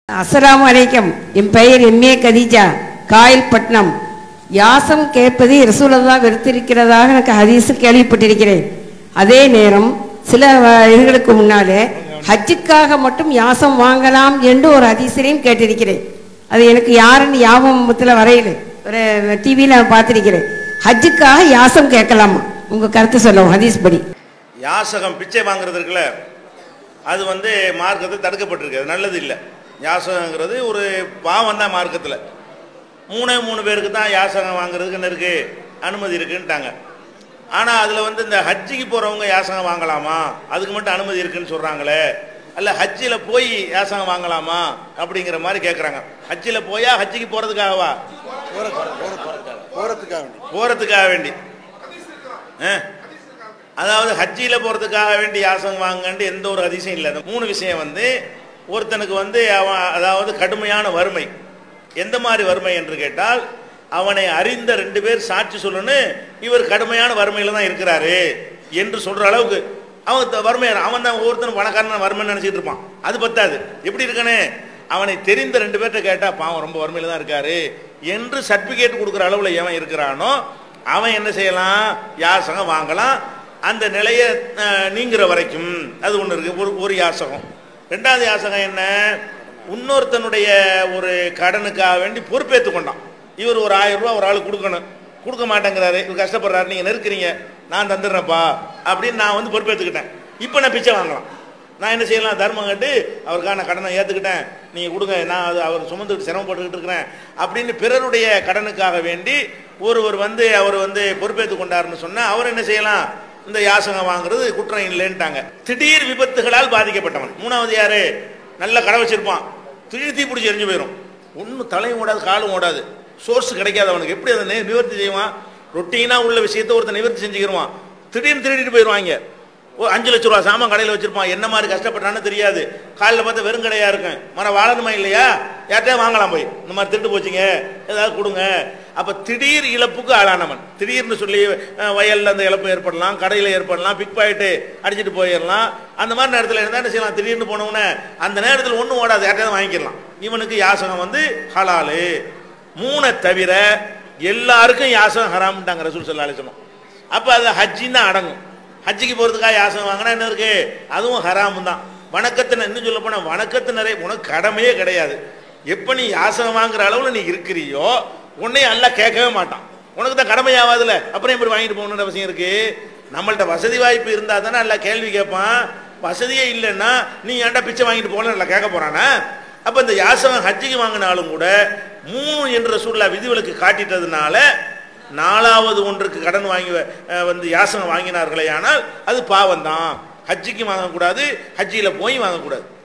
அஸ்ஸலாமு அலைக்கும் என் பெயர் எம்ஏ கதீஜா காயல்பட்டினம் யாசம் கேட்பது ரசூலல்லா வெறுத்திருக்கிறதாக எனக்கு ஹதீஸ் கேள்விப்பட்டிருக்கிறேன் அதே நேரம் சில வ- இதுகளுக்கு முன்னாலே ஹஜ்ஜுக்காக மட்டும் யாசம் வாங்கலாம் என்று ஒரு ஹதீஸரையும் கேட்டிருக்கிறேன் அது எனக்கு யாருன்னு ஞாபகத்தில் வரையில ஒரு டிவியில் நான் பார்த்திருக்கிறேன் ஹஜ்ஜுக்காக யாசம் கேட்கலாமா உங்க கருத்து சொல்லவும் ஹதீஸ் படி யாசகம் பிச்சை வாங்குறது இருக்குல்ல அது வந்து மார்க்கத்தில் தடுக்கப்பட்டிருக்கு அது நல்லது இல்லை யாசகங்கிறது ஒரு பாவம் தான் மார்க்கத்தில் மூணே மூணு பேருக்கு தான் யாசகம் வாங்குறதுக்கு என்ன இருக்கு அனுமதி இருக்குன்ட்டாங்க ஆனால் அதில் வந்து இந்த ஹஜ்ஜிக்கு போகிறவங்க யாசகம் வாங்கலாமா அதுக்கு மட்டும் அனுமதி இருக்குன்னு சொல்கிறாங்களே அல்ல ஹஜ்ஜில் போய் யாசகம் வாங்கலாமா அப்படிங்கிற மாதிரி கேட்குறாங்க ஹஜ்ஜில் போயா ஹஜ்ஜிக்கு போகிறதுக்காகவா போறதுக்காக வேண்டி போகிறதுக்காக வேண்டி ஆ? அதாவது ஹஜ்ஜியில் போகிறதுக்காக வேண்டி யாசகம் வாங்கன்ட்டு எந்த ஒரு அதிசயம் இல்லை அந்த மூணு விஷயம் வந்து ஒருத்தனுக்கு வந்து அவன் அதாவது கடுமையான வறுமை எந்த மாதிரி வறுமை என்று கேட்டால் அவனை அறிந்த ரெண்டு பேர் சாட்சி சொல்லணும் இவர் கடுமையான வறுமையில தான் இருக்கிறாரு என்று சொல்ற அளவுக்கு அவன் த- வறுமை அவன் தான் ஒவ்வொருத்தனும் பணக்காரன் வறுமைன்னு நினைச்சிட்டு இருப்பான் அது பத்தாது எப்படி இருக்கானே அவனை தெரிந்த ரெண்டு பேர்கிட்ட கேட்டா பாவம் ரொம்ப வறுமையில தான் இருக்காரு என்று சர்டிபிகேட் கொடுக்குற அளவுல எவன் இருக்கிறானோ அவன் என்ன செய்யலாம் யாசகம் வாங்கலாம் அந்த நிலையை அஹ், நீங்கிற வரைக்கும் அது ஒன்று இருக்கு ஒரு ஒரு யாசகம் ரெண்டாவது யாசகம் என்ன இன்னொருத்தனுடைய ஒரு கடனுக்காக வேண்டி பொறுப்பேற்று கொண்டான் இவர் ஒரு ஆயிரம் ரூபாய் ஒரு ஆள் கொடுக்கணும் கொடுக்க மாட்டேங்கிறாரு இவர் கஷ்டப்படுறாரு நீங்க நெருக்கிறீங்க நான் தந்துடுறேன்ப்பா அப்படின்னு நான் வந்து பொறுப்பேற்றுக்கிட்டேன் இப்போ நான் பிச்சை வாங்கலாம் நான் என்ன செய்யலாம் தர்மம் கட்டு அவருக்கான கடனை ஏற்றுக்கிட்டேன் நீங்கள் கொடுங்க நான் அது அவர் சுமந்துக்கிட்டு சிரமப்பட்டுக்கிட்டு இருக்கிறேன் அப்படின்னு பிறருடைய கடனுக்காக வேண்டி ஒருவர் வந்து அவர் வந்து பொறுப்பேற்று கொண்டாருன்னு சொன்னால் அவர் என்ன செய்யலாம் இந்த யாசகம் வாங்குறது குற்றம் இல்லைன்ட்டாங்க திடீர் விபத்துகளால் பாதிக்கப்பட்டவன் மூணாவது யாரு நல்ல கடை வச்சிருப்பான் திடீர் தீ பிடிச்சி எரிஞ்சு போயிடும் ஒன்றும் தலையும் ஓடாது காலும் ஓடாது சோர்ஸ் கிடைக்காது அவனுக்கு எப்படி அதை நி- நிவர்த்தி செய்வான் ரொட்டீனாக உள்ள விஷயத்தை ஒருத்தன் நிவர்த்தி செஞ்சுக்கிருவான் திடீர்னு திருடிட்டு போயிடுவாங்க ஒரு அஞ்சு லட்ச ரூபா சாமான் கடையில் வச்சிருப்பான் என்ன மாதிரி கஷ்டப்பட்டான்னு தெரியாது காலையில் பார்த்தா வெறும் கடையா இருக்கும் மரம் வாழணுமா இல்லையா யார்கிட்டயா வாங்கலாம் போய் இந்த மாதிரி திருட்டு போச்சுங்க ஏதாவது கொடுங்க அப்ப திடீர் இழப்புக்கு ஆளானவன் திடீர்னு சொல்லி அஹ், வயல்ல அந்த இழப்பு ஏற்படலாம் கடையில் ஏற்படலாம் பிக் பாயிட்டு அடிச்சிட்டு போயிடலாம் அந்த மாதிரி நேரத்தில் இருந்தால் என்ன செய்யலாம் திடீர்னு போனவன அந்த நேரத்தில் ஒன்றும் ஓடாது யார்கிட்டயாவது வாங்கிக்கலாம் இவனுக்கு யாசகம் வந்து ஹலாலு மூணை தவிர எல்லாருக்கும் யாசகம் ஹராம்ட்டாங்க ரசூல் சல்லா அலிஸ்லாம் அப்போ அது ஹஜ்ஜின்னு தான் அடங்கும் ஹஜ்ஜிக்கு போகிறதுக்காக யாசகம் வாங்கினா என்ன இருக்கு அதுவும் ஹராமு தான் வணக்கத்தின இன்னும் சொல்ல போனால் வணக்கத்தினரே உனக்கு கடமையே கிடையாது எப்போ நீ யாசகம் வாங்குற அளவில் நீ இருக்கிறியோ உன்னையும் எல்லாம் கேட்கவே மாட்டான் உனக்கு தான் கடமையாவாதுல அப்புறம் எப்படி வாங்கிட்டு போகணுன்ற அவசியம் இருக்கு நம்மள்ட்ட வசதி வாய்ப்பு இருந்தால் தானே எல்லாம் கேள்வி கேட்பான் வசதியே இல்லைன்னா நீ ஏன்டா பிச்சை வாங்கிட்டு போகலன்னு எல்லாம் கேட்க போறானா அப்ப இந்த யாசகம் ஹஜ்ஜிக்கு வாங்கினாலும் கூட மூணு என்ற சூழல விதிவிலக்கு காட்டிட்டதுனால நாலாவது ஒன்றுக்கு கடன் வாங்கி அஹ், வந்து யாசகம் வாங்கினார்களே ஆனால் அது பாவம் தான் ஹஜ்ஜிக்கு வாங்கக்கூடாது ஹஜ்ஜியில் போய் வாங்கக்கூடாது